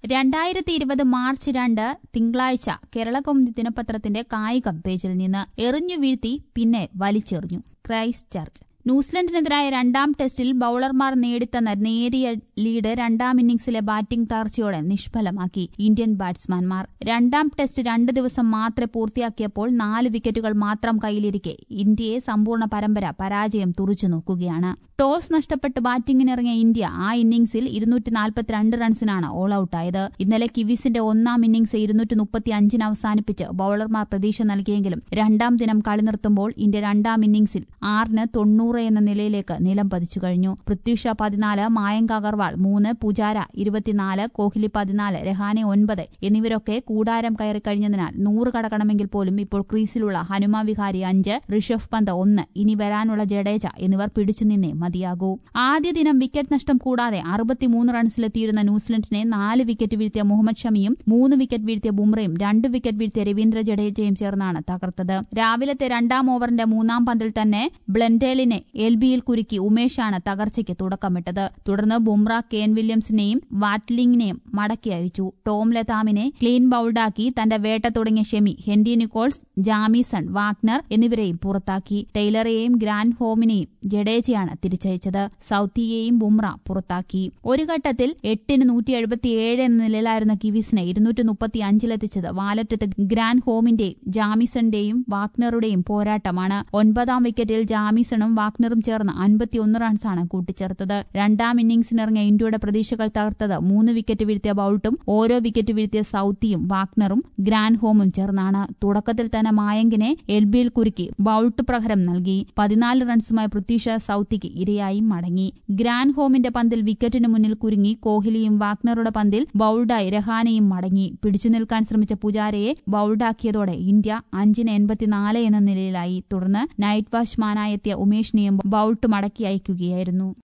രണ്ടായിരത്തി ഇരുപത് മാർച്ച് രണ്ട് തിങ്കളാഴ്ച കേരളകൗമുദി ദിനപത്രത്തിന്റെ കായികം പേജിൽ നിന്ന് എറിഞ്ഞു വീഴ്ത്തി പിന്നെ വലിച്ചെറിഞ്ഞു ക്രൈസ്റ്റ് ചർച്ച് ന്യൂസിലൻഡിനെതിരായ രണ്ടാം ടെസ്റ്റിൽ ബൌളർമാർ നേടിത്തന്ന നേരിയ ലീഡ് രണ്ടാം ഇന്നിംഗ്സിലെ ബാറ്റിംഗ് തകർച്ചയോടെ നിഷ്ഫലമാക്കി ഇന്ത്യൻ ബാറ്റ്സ്മാൻമാർ രണ്ടാം ടെസ്റ്റ് രണ്ട് ദിവസം മാത്രമേ പൂർത്തിയാക്കിയപ്പോൾ നാല് വിക്കറ്റുകൾ മാത്രം കയ്യിലിരിക്കെ ഇന്ത്യയെ സമ്പൂർണ്ണ പരമ്പര പരാജയം തുറച്ചു നോക്കുകയാണ് ടോസ് നഷ്ടപ്പെട്ട് ബാറ്റിംഗിനിറങ്ങിയ ഇന്ത്യ ആ ഇന്നിംഗ്സിൽ ഇരുന്നൂറ്റി നാൽപ്പത്തിരണ്ട് റൺസിനാണ് ഓൾ ഔട്ടായത് ഇന്നലെ കിവീസിന്റെ ഒന്നാം ഇന്നിംഗ്സ് ഇരുന്നൂറ്റി മുപ്പത്തി അഞ്ചിന് അവസാനിപ്പിച്ച് ബൌളർമാർ പ്രതീക്ഷ നൽകിയെങ്കിലും രണ്ടാം ദിനം കളി നിർത്തുമ്പോൾ ഇന്ത്യ രണ്ടാം ഇന്നിംഗ്സിൽ ആറിന് തൊണ്ണൂറ് എന്ന നിലയിലേക്ക് നിലം പതിച്ചു കഴിഞ്ഞു പൃഥ്വി ഷാ പതിനാല് മായങ്ക് അഗർവാൾ മൂന്ന് പുജാര ഇരുപത്തിനാല് കോഹ്ലി പതിനാല് രഹാനെ ഒൻപത് എന്നിവരൊക്കെ കൂടാരം കയറി കഴിഞ്ഞതിനാൽ നൂറ് കടക്കണമെങ്കിൽ പോലും ഇപ്പോൾ ക്രീസിലുള്ള ഹനുമ വിഹാരി അഞ്ച് ഋഷഭ് പന്ത് ഒന്ന് ഇനി വരാനുള്ള ജഡേജ എന്നിവർ പിടിച്ചുനിന്നേ മതിയാകൂ ആദ്യ ദിനം വിക്കറ്റ് നഷ്ടം കൂടാതെ അറുപത്തിമൂന്ന് റൺസിലെത്തിയിരുന്ന ന്യൂസിലൻഡിനെ നാല് വിക്കറ്റ് വീഴ്ത്തിയ മുഹമ്മദ് ഷമിയും മൂന്ന് വിക്കറ്റ് വീഴ്ത്തിയ ബുംറയും രണ്ട് വിക്കറ്റ് വീഴ്ത്തിയ രവീന്ദ്ര ജഡേജയും ചേർന്നാണ് തകർത്തത് രാവിലത്തെ രണ്ടാം ഓവറിന്റെ മൂന്നാം പന്തിൽ തന്നെ ബ്ലെൻഡേലിനെ എൽ ബിയിൽ കുരുക്കി ഉമേഷാണ് തകർച്ചയ്ക്ക് തുടക്കമിട്ടത് തുടർന്ന് ബുംറ കെൻ വില്യംസിനെയും വാട്ലിംഗിനെയും മടക്കി അയച്ചു ടോം ലതാമിനെ ക്ലീൻ ബൌൾഡാക്കി തന്റെ വേട്ട തുടങ്ങിയ ഷെമി ഹെൻറി നിക്കോൾസ് ജാമീസൺ വാഗ്നർ എന്നിവരെയും പുറത്താക്കി ടൈലറെയും ഗ്രാൻഡ് ഹോമിനെയും ജഡേജയാണ് തിരിച്ചയച്ചത് സൌത്തിയെയും ബുംറ പുറത്താക്കി ഒരു ഘട്ടത്തിൽ എട്ടിന് നൂറ്റി എഴുപത്തിയേഴ് എന്ന നിലയിലായിരുന്ന കിവീസിനെ ഇരുന്നൂറ്റി മുപ്പത്തി അഞ്ചിലെത്തിച്ചത് വാലറ്റത്ത് ഗ്രാൻഡ് ഹോമിന്റെയും ജാമിസണിന്റെയും വാഗ്നറുടെയും പോരാട്ടമാണ് ഒൻപതാം വിക്കറ്റിൽ ജാമിസണും വാഗ്നറും ചേർന്ന് അൻപത്തിയൊന്ന് റൺസാണ് കൂട്ടിച്ചേർത്തത് രണ്ടാം ഇന്നിംഗ്സിനിറങ്ങിയ ഇന്ത്യയുടെ പ്രതീക്ഷകൾ തകർത്തത് മൂന്ന് വിക്കറ്റ് വീഴ്ത്തിയ ബൌൾട്ടും ഓരോ വിക്കറ്റ് വീഴ്ത്തിയ സൌത്തിയും വാഗ്നറും ഗ്രാൻഡ് ഹോമും ചേർന്നാണ് തുടക്കത്തിൽ തന്നെ മായങ്കിനെ എൽബിയിൽ കുരുക്കി ബൌൾട്ട് പ്രഹരം നൽകി പതിനാല് റൺസുമായി പൃഥ്വിഷ സൌത്തിക്ക് ഇരയായി മടങ്ങി ഗ്രാൻഡ് ഹോമിന്റെ പന്തിൽ വിക്കറ്റിന് മുന്നിൽ കുരുങ്ങി കോഹ്ലിയും വാഗ്നറുടെ പന്തിൽ ബൌൾഡായി രഹാനെയും മടങ്ങി പിടിച്ചു നിൽക്കാൻ ശ്രമിച്ച പുജാരയെ ബൌൾഡാക്കിയതോടെ ഇന്ത്യ അഞ്ചിന് എൺപത്തിനാല് എന്ന നിലയിലായി തുടർന്ന് നൈറ്റ് വാച്ച്മാനായെത്തിയ ഉമേഷിനെയും ബൌൾട്ട് മടക്കി അയക്കുകയായിരുന്നു